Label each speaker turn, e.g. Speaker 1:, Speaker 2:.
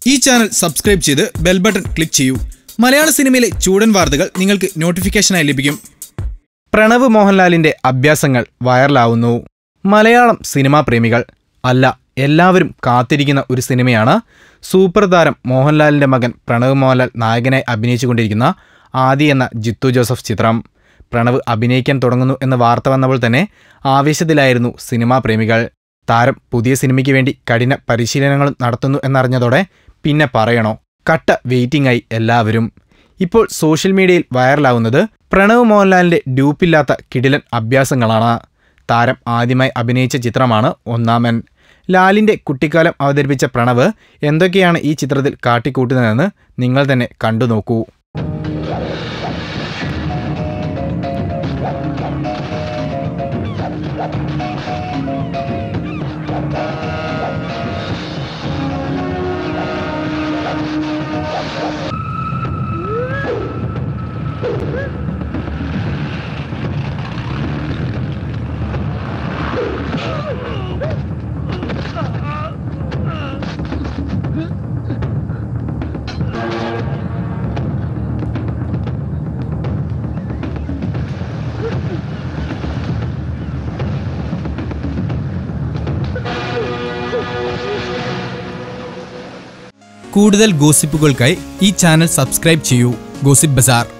Speaker 1: ഈ channel subscribe ചെയ്ത് bell button click ചെയ്യൂ മലയാള സിനിമയിലെ ചൂടൻ വാർത്തകൾ നിങ്ങൾക്ക് നോട്ടിഫിക്കേഷനായി ലഭിക്കും പ്രണവ് മോഹൻലാലിന്റെ അഭ്യാസങ്ങൾ വൈറലാവുന്നു മലയാളം സിനിമാ പ്രേമികൾ അല്ല എല്ലാവരും കാത്തിരിക്കുന്ന ഒരു സിനിമയാണ് സൂപ്പർ താരം മോഹൻലാലിന്റെ മകൻ പ്രണവ് മോഹൻലാൽ നായകനായി അഭിനയിച്ചുകൊണ്ടിരിക്കുന്ന ആദി എന്ന ജിത്തു ജോസഫ് ചിത്രം പ്രണവ് അഭിനയിക്കാൻ തുടങ്ങുന്നു എന്ന വാർത്ത വന്നപ്പോൾ തന്നെ ആവേശത്തിലായിരുന്നു സിനിമാ പ്രേമികൾ താരം പുതിയ സിനിമയ്ക്ക് വേണ്ടി കഠിന പരിശീലനങ്ങൾ നടത്തുന്നു എന്നറിഞ്ഞതോടെ പിന്നെ പറയണോ കട്ട വെയിറ്റിംഗ് ആയി എല്ലാവരും ഇപ്പോൾ സോഷ്യൽ മീഡിയയിൽ വൈറലാവുന്നത് പ്രണവ് മോഹൻലാലിന്റെ ഡ്യൂപ്പില്ലാത്ത കിടിലൻ അഭ്യാസങ്ങളാണ് താരം ആദ്യമായി അഭിനയിച്ച ചിത്രമാണ് ഒന്നാമൻ ലാലിന്റെ കുട്ടിക്കാലം അവതരിപ്പിച്ച പ്രണവ് എന്തൊക്കെയാണ് ഈ ചിത്രത്തിൽ കാട്ടിക്കൂട്ടുന്നതെന്ന് നിങ്ങൾ തന്നെ കണ്ടു നോക്കൂ കൂടുതൽ ഗോസിപ്പുകൾക്കായി ഈ ചാനൽ സബ്സ്ക്രൈബ് ചെയ്യൂ ഗോസിപ്പ് ബസാർ